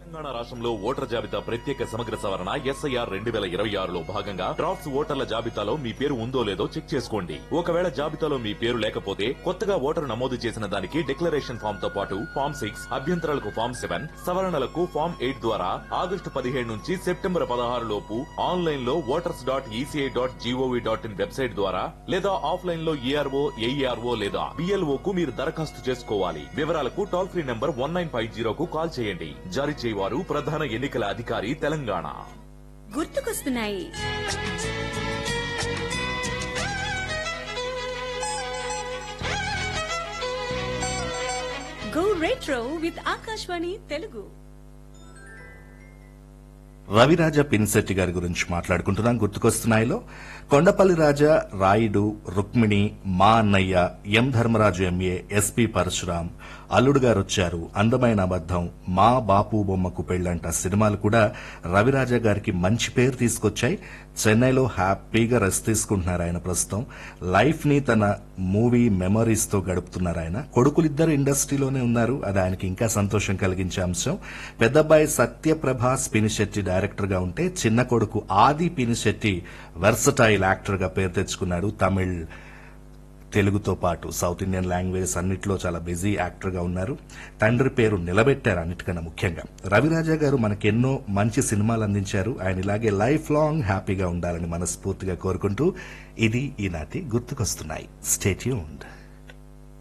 తెలంగాణ రాష్ట్రంలో ఓటర్ జాబితా ప్రత్యేక సమగ్ర సవరణ ఎస్ఐఆర్ రెండు వేల ఇరవై ఆరులో భాగంగా డ్రాఫ్ట్స్ ఓటర్ల జాబితాలో మీ పేరు ఉందో లేదో చెక్ చేసుకోండి ఒకవేళ జాబితాలో మీ పేరు లేకపోతే కొత్తగా ఓటరు నమోదు చేసిన దానికి డిక్లరేషన్ ఫామ్ తో పాటు ఫామ్ సిక్స్ అభ్యంతరాలకు ఫామ్ సెవెన్ సవరణలకు ఫామ్ ఎయిట్ ద్వారా ఆగస్టు పదిహేడు నుంచి సెప్టెంబర్ పదహారు లోపు ఆన్లైన్ లో voters dot ECI dot GOV dot in website ద్వారా లేదా ఆఫ్లైన్ లో ఈఆర్ఓ ఏఈఆర్ఓ లేదా బిఎల్ఓ కు మీరు దరఖాస్తు చేసుకోవాలి వివరాలకు toll free number one nine five జీరోకు కాల్ చేయండి జారీ చేయవారు ప్రధాన ఎన్నికల అధికారి తెలంగాణ గుర్తుకొస్తున్నాయి go retro with Akashvani Telugu Raviraja Pinisetty గారి గురించి మాట్లాడుకుంటున్నాం గుర్తుకొస్తున్నాయిలో కొండపల్లి రాజా రాయుడు రుక్మిణి మా అన్నయ్య M Dharmaraju MA SP Parasuram అల్లుడు గారు వచ్చారు అందమైన అబద్దం మా బాపు బొమ్మకు పెళ్లంట సినిమాలు కూడా రవిరాజ గారికి మంచి పేరు తీసుకొచ్చాయి చెన్నైలో హ్యాపీగా రెస్ట్ తీసుకుంటున్నారు ఆయన ప్రస్తుతం లైఫ్ ని తన మూవీ మెమరీస్ తో గడుపుతున్నారు ఆయన కొడుకులిద్దరు ఇండస్ట్రీలోనే ఉన్నారు అది ఆయనకి ఇంకా సంతోషం కలిగించే అంశం పెద్దబ్బాయి సత్యప్రభ పినిశెట్టి డైరెక్టర్ గా ఉంటే చిన్న కొడుకు ఆది పినిశెట్టి వెర్సటైల్ యాక్టర్ గా పేరు తెచ్చుకున్నాడు తమిళ్ తెలుగుతో పాటు సౌత్ ఇండియన్ లాంగ్వేజెస్ అన్నిట్లో చాలా బిజీ యాక్టర్ గా ఉన్నారు తండ్రి పేరు నిలబెట్టారు అన్నిటికన్నా ముఖ్యంగా రవిరాజా గారు మనకెన్నో మంచి సినిమాలు అందించారు ఆయన ఇలాగే లైఫ్ లాంగ్ హ్యాపీగా ఉండాలని మనస్ఫూర్తిగా కోరుకుంటూ ఇది ఈనాటి గుర్తుకొస్తున్నాయి స్టేట్యూన్డ్